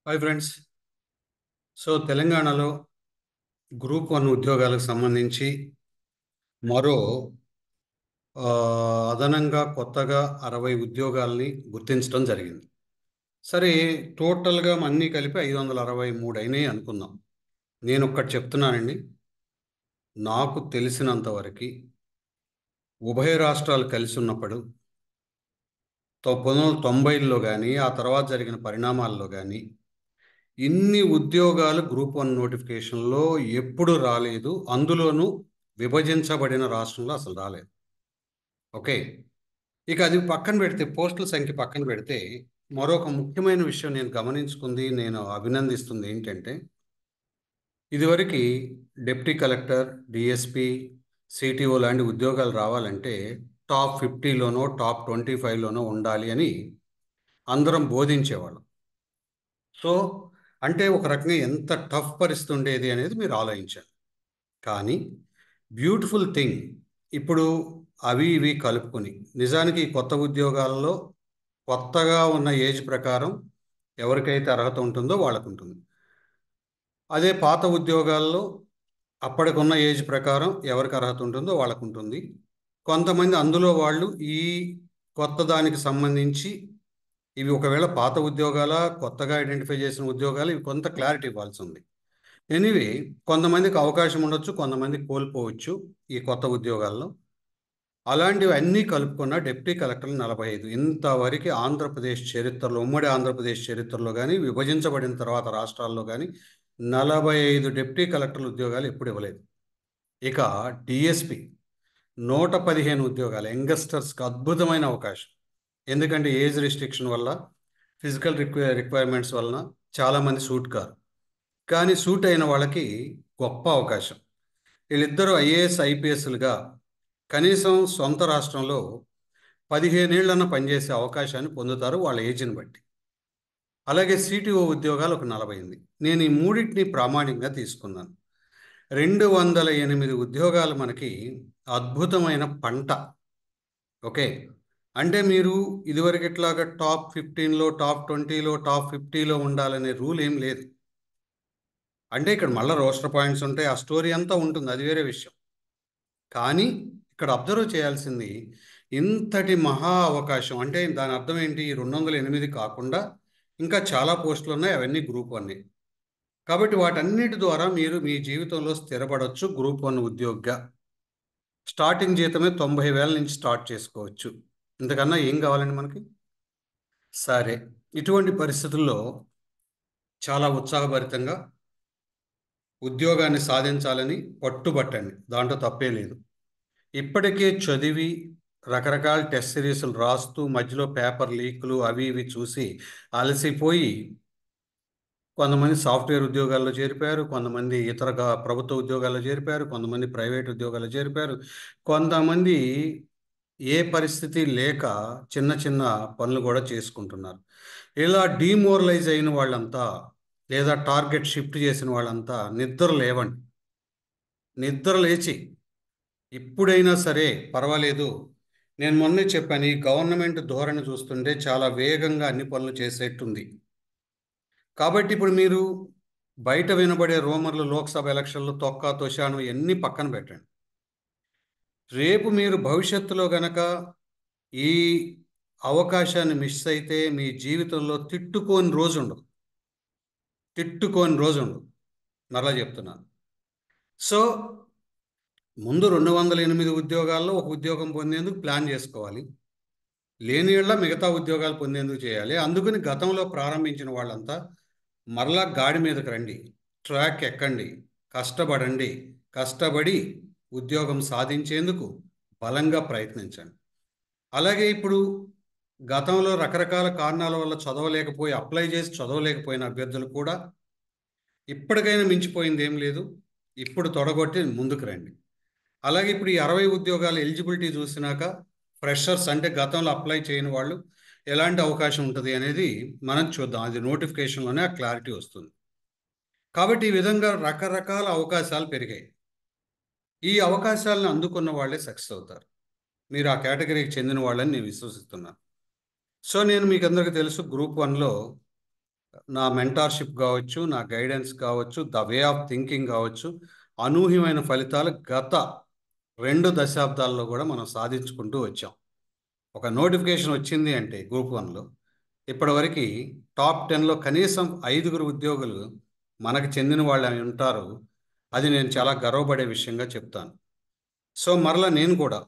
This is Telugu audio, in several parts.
హాయ్ ఫ్రెండ్స్ సో తెలంగాణలో గ్రూప్ వన్ ఉద్యోగాలకు సంబంధించి మరో ఆ, అదనంగా కొత్తగా అరవై ఉద్యోగాల్ని గుర్తించడం జరిగింది సరే టోటల్గా అన్నీ కలిపి ఐదు వందల అరవై మూడు అయినాయి అనుకుందాం నేను ఒక్కటి చెప్తున్నానండి నాకు తెలిసినంత వరకు ఉభయ రాష్ట్రాలు కలిసి ఉన్నప్పుడు తొ- పంతొమ్మిది వందల తొంభైలో కానీ ఆ తర్వాత జరిగిన పరిణామాల్లో కానీ ఇన్ని ఉద్యోగాలు గ్రూప్ వన్ నోటిఫికేషన్లో ఎప్పుడు రాలేదు అందులోనూ విభజించబడిన రాష్ట్రంలో అసలు రాలేదు ఓకే ఇక అది పక్కన పెడితే పోస్టుల సంఖ్య పక్కన పెడితే మరొక ముఖ్యమైన విషయం నేను గమనించుకుంది నేను అభినందిస్తుంది ఏంటంటే ఇదివరకు డిప్టీ కలెక్టర్ డిఎస్పి సిటిఓ లాంటి ఉద్యోగాలు రావాలంటే టాప్ ఫిఫ్టీలోనో టాప్ ట్వంటీ ఫైవ్లోనో ఉండాలి అని అందరం బోధించేవాళ్ళం సో అంటే ఒక రకంగా ఎంత టఫ్ పరిస్థితి ఉండేది అనేది మీరు ఆలోచించాలి కానీ బ్యూటిఫుల్ థింగ్ ఇప్పుడు అవి ఇవి కలుపుకొని నిజానికి ఈ కొత్త ఉద్యోగాలలో కొత్తగా ఉన్న ఏజ్ ప్రకారం ఎవరికైతే అర్హత ఉంటుందో వాళ్ళకు ఉంటుంది అదే పాత ఉద్యోగాల్లో అప్పటికున్న ఏజ్ ప్రకారం ఎవరికి అర్హత ఉంటుందో వాళ్ళకు ఉంటుంది కొంతమంది అందులో వాళ్ళు ఈ కొత్త దానికి సంబంధించి ఇవి ఒకవేళ పాత ఉద్యోగాల కొత్తగా ఐడెంటిఫై చేసిన ఉద్యోగాలు ఇవి కొంత క్లారిటీ ఇవ్వాల్సి ఉంది ఎనీవే కొంతమందికి అవకాశం ఉండొచ్చు కొంతమంది కోల్పోవచ్చు ఈ కొత్త ఉద్యోగాల్లో అలాంటివి అన్నీ కలుపుకున్న డిప్టీ కలెక్టర్లు నలభై ఐదు ఇంతవరకు ఆంధ్రప్రదేశ్ చరిత్రలో ఉమ్మడి ఆంధ్రప్రదేశ్ చరిత్రలో కానీ విభజించబడిన తర్వాత రాష్ట్రాల్లో కానీ నలభై ఐదు డిప్టీ కలెక్టర్ల ఉద్యోగాలు ఎప్పుడు ఇవ్వలేదు ఇక డిఎస్పి నూట పదిహేను ఉద్యోగాలు యంగస్టర్స్కి అద్భుతమైన అవకాశం ఎందుకంటే ఏజ్ రిస్ట్రిక్షన్ వల్ల ఫిజికల్ రిక్వైర్ రిక్వైర్మెంట్స్ వలన చాలామంది సూట్ కారు కానీ సూట్ అయిన వాళ్ళకి గొప్ప అవకాశం వీళ్ళిద్దరూ ఐఏఎస్ ఐపీఎస్లుగా కనీసం సొంత రాష్ట్రంలో పదిహేనేళ్లన్న పనిచేసే అవకాశాన్ని పొందుతారు వాళ్ళ ఏజ్ని బట్టి అలాగే సిటిఓ ఉద్యోగాలు ఒక నలభై ఎనిమిది నేను ఈ మూడింటిని ప్రామాణికంగా తీసుకున్నాను రెండు వందల ఎనిమిది ఉద్యోగాలు మనకి అద్భుతమైన పంట ఓకే అంటే మీరు ఇదివరకు ఇట్లాగా టాప్ ఫిఫ్టీన్లో టాప్ ట్వంటీలో టాప్ ఫిఫ్టీలో ఉండాలనే రూల్ ఏం లేదు అంటే ఇక్కడ మళ్ళీ రోస్టర్ పాయింట్స్ ఉంటాయి ఆ స్టోరీ అంతా ఉంటుంది అది వేరే విషయం కానీ ఇక్కడ అబ్జర్వ్ చేయాల్సింది ఇంతటి మహా అవకాశం అంటే దాని అర్థం ఏంటి ఈ రెండు వందల ఎనిమిది కాకుండా ఇంకా చాలా పోస్టులు ఉన్నాయి అవన్నీ గ్రూప్ వన్ కాబట్టి వాటన్నిటి ద్వారా మీరు మీ జీవితంలో స్థిరపడవచ్చు గ్రూప్ వన్ ఉద్యోగిగా స్టార్టింగ్ జీతమే తొంభై వేల నుంచి స్టార్ట్ చేసుకోవచ్చు ఇంతకన్నా ఏం కావాలండి మనకి సరే ఇటువంటి పరిస్థితుల్లో చాలా ఉత్సాహభరితంగా ఉద్యోగాన్ని సాధించాలని పట్టుబట్టండి దాంట్లో తప్పే లేదు ఇప్పటికే చదివి రకరకాల టెస్ట్ సిరీస్లు రాస్తూ మధ్యలో పేపర్ లీక్లు అవి ఇవి చూసి అలసిపోయి కొంతమంది సాఫ్ట్వేర్ ఉద్యోగాల్లో చేరిపోయారు కొంతమంది ఇతర గా- ప్రభుత్వ ఉద్యోగాల్లో చేరిపోయారు కొంతమంది ప్రైవేట్ ఉద్యోగాల్లో చేరిపోయారు కొంతమంది ఏ పరిస్థితి లేక చిన్న చిన్న పనులు కూడా చేసుకుంటున్నారు ఇలా డీమోరలైజ్ అయిన వాళ్ళంతా లేదా టార్గెట్ షిఫ్ట్ చేసిన వాళ్ళంతా నిద్ర లేవండి నిద్ర లేచి ఇప్పుడైనా సరే పర్వాలేదు నేను మొన్నే చెప్పాను ఈ గవర్నమెంట్ ధోరణి చూస్తుంటే చాలా వేగంగా అన్ని పనులు చేసేట్టుంది కాబట్టి ఇప్పుడు మీరు బయట వినబడే రూమర్లు లోక్సభ ఎలక్షన్లు తొక్క తొషాను ఇవన్నీ పక్కన పెట్టండి రేపు మీరు భవిష్యత్తులో గనక ఈ అవకాశాన్ని మిస్ అయితే మీ జీవితంలో తిట్టుకోని రోజు ఉండదు తిట్టుకోని రోజు ఉండదు మరలా చెప్తున్నాను సో ముందు రెండు వందల ఎనిమిది ఉద్యోగాల్లో ఒక ఉద్యోగం పొందేందుకు ప్లాన్ చేసుకోవాలి లేని ఏళ్ళ మిగతా ఉద్యోగాలు పొందేందుకు చేయాలి అందుకని గతంలో ప్రారంభించిన వాళ్ళంతా మరలా గాడి మీదకి రండి ట్రాక్ ఎక్కండి కష్టపడండి కష్టపడి ఉద్యోగం సాధించేందుకు బలంగా ప్రయత్నించండి అలాగే ఇప్పుడు గతంలో రకరకాల కారణాల వల్ల చదవలేకపోయి అప్లై చేసి చదవలేకపోయిన అభ్యర్థులు కూడా ఇప్పటికైనా మించిపోయింది ఏం లేదు ఇప్పుడు తొడగొట్టి ముందుకు రండి అలాగే ఇప్పుడు ఈ అరవై ఉద్యోగాల ఎలిజిబిలిటీ చూసినాక ఫ్రెషర్స్ అంటే గతంలో అప్లై చేయని వాళ్ళు ఎలాంటి అవకాశం ఉంటుంది అనేది మనం చూద్దాం అది నోటిఫికేషన్లోనే ఆ క్లారిటీ వస్తుంది కాబట్టి ఈ విధంగా రకరకాల అవకాశాలు పెరిగాయి ఈ అవకాశాలను అందుకున్న వాళ్ళే సక్సెస్ అవుతారు మీరు ఆ కేటగిరీకి చెందిన వాళ్ళని నేను విశ్వసిస్తున్నాను సో నేను మీకు అందరికీ తెలుసు గ్రూప్ వన్లో నా మెంటార్షిప్ కావచ్చు నా గైడెన్స్ కావచ్చు ద వే ఆఫ్ థింకింగ్ కావచ్చు అనూహ్యమైన ఫలితాలు గత రెండు దశాబ్దాల్లో కూడా మనం సాధించుకుంటూ వచ్చాం ఒక నోటిఫికేషన్ వచ్చింది అంటే గ్రూప్ వన్లో ఇప్పటివరకు టాప్ టెన్లో కనీసం ఐదుగురు ఉద్యోగులు మనకు చెందిన వాళ్ళు అని ఉంటారు అది నేను చాలా గర్వపడే విషయంగా చెప్తాను సో మరలా నేను కూడా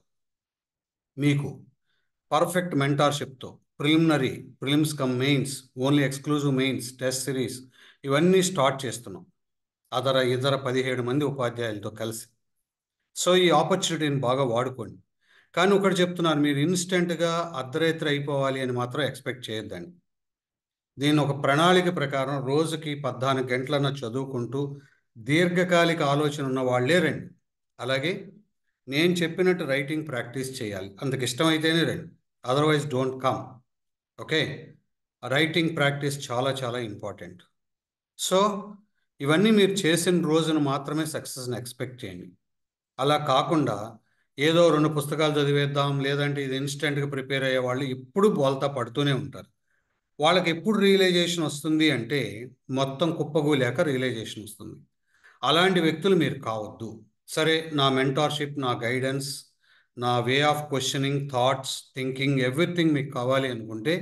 మీకు పర్ఫెక్ట్ మెంటార్షిప్తో preliminary prelims cum mains only exclusive mains test series ఇవన్నీ స్టార్ట్ చేస్తున్నాం అదర ఇతర పదిహేడు మంది ఉపాధ్యాయులతో కలిసి సో ఈ ఆపర్చునిటీని బాగా వాడుకోండి కానీ ఒకటి చెప్తున్నారు మీరు ఇన్స్టెంట్గా అర్ధరేత్రి అయిపోవాలి అని మాత్రం ఎక్స్పెక్ట్ చేయొద్దండి దీని ఒక ప్రణాళిక ప్రకారం రోజుకి పద్నాలుగు గంటలన్న చదువుకుంటూ దీర్ఘకాలిక ఆలోచన ఉన్న వాళ్ళే రండి అలాగే నేను చెప్పినట్టు రైటింగ్ ప్రాక్టీస్ చేయాలి అందుకు ఇష్టమైతేనే రండి otherwise don't come okay writing practice చాలా చాలా ఇంపార్టెంట్ సో ఇవన్నీ మీరు చేసిన రోజున మాత్రమే సక్సెస్ని ఎక్స్పెక్ట్ చేయండి అలా కాకుండా ఏదో రెండు పుస్తకాలు చదివేద్దాం లేదంటే ఇది ఇన్స్టెంట్గా ప్రిపేర్ అయ్యే వాళ్ళు ఎప్పుడు బోల్తా పడుతూనే ఉంటారు వాళ్ళకి ఎప్పుడు రియలైజేషన్ వస్తుంది అంటే మొత్తం కుప్పగూలేక రియలైజేషన్ వస్తుంది అలాంటి వ్యక్తులు మీరు కావద్దు సరే నా మెంటార్షిప్ నా గైడెన్స్ నా way of questioning thoughts thinking everything మీకు కావాలి అనుకుంటే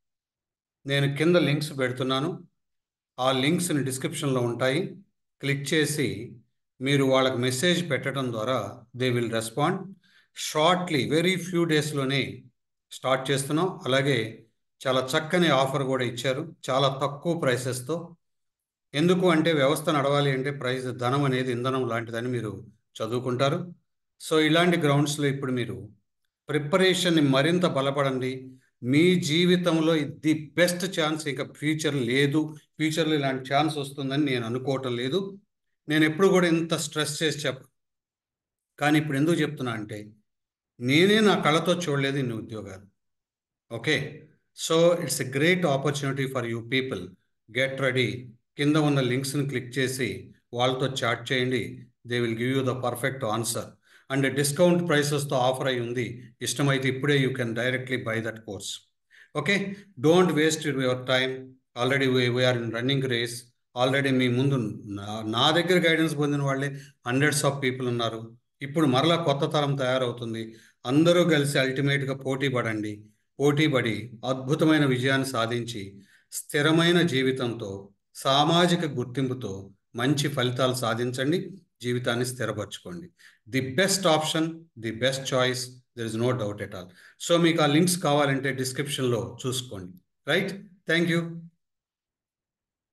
నేను కింద లింక్స్ పెడుతున్నాను ఆ లింక్స్ని డిస్క్రిప్షన్లో ఉంటాయి క్లిక్ చేసి మీరు వాళ్ళకి మెసేజ్ పెట్టడం ద్వారా they will respond shortly very few డేస్లోనే స్టార్ట్ చేస్తున్నాం అలాగే చాలా చక్కని ఆఫర్ కూడా ఇచ్చారు చాలా తక్కువ ప్రైసెస్తో ఎందుకు అంటే వ్యవస్థ నడవాలి అంటే ప్రైస్ ధనం అనేది ఇంధనం లాంటిదని మీరు చదువుకుంటారు సో ఇలాంటి గ్రౌండ్స్లో ఇప్పుడు మీరు ప్రిపరేషన్ని మరింత బలపడండి మీ జీవితంలో ది బెస్ట్ ఛాన్స్ ఇక ఫ్యూచర్ లేదు ఫ్యూచర్లో ఇలాంటి ఛాన్స్ వస్తుందని నేను అనుకోవటం లేదు నేను ఎప్పుడు కూడా ఇంత స్ట్రెస్ చేసి చెప్ప కానీ ఇప్పుడు ఎందుకు చెప్తున్నా అంటే నేనే నా కళ్ళతో చూడలేదు ఇన్ని ఉద్యోగాలు okay so it's a great opportunity for you people get ready కింద ఉన్న లింక్స్ని క్లిక్ చేసి వాళ్ళతో చాట్ చేయండి they will give you the perfect answer and discount ప్రైసెస్తో ఆఫర్ అయి ఉంది ఇష్టమైతే ఇప్పుడే you can directly buy that course okay don't waste your time already we're in running race already మీ ముందు నా నా దగ్గర గైడెన్స్ పొందిన వాళ్ళే హండ్రెడ్స్ ఆఫ్ పీపుల్ ఉన్నారు ఇప్పుడు మరలా కొత్త తరం తయారవుతుంది అందరూ కలిసి అల్టిమేట్గా పోటీ పడండి పోటీ పడి అద్భుతమైన విజయాన్ని సాధించి స్థిరమైన జీవితంతో సామాజిక గుర్తింపుతో మంచి ఫలితాలు సాధించండి జీవితాన్ని స్థిరపరచుకోండి the best option the best choice there is no doubt at all so మీకు ఆ లింక్స్ కావాలంటే డిస్క్రిప్షన్లో చూసుకోండి రైట్ థ్యాంక్ యూ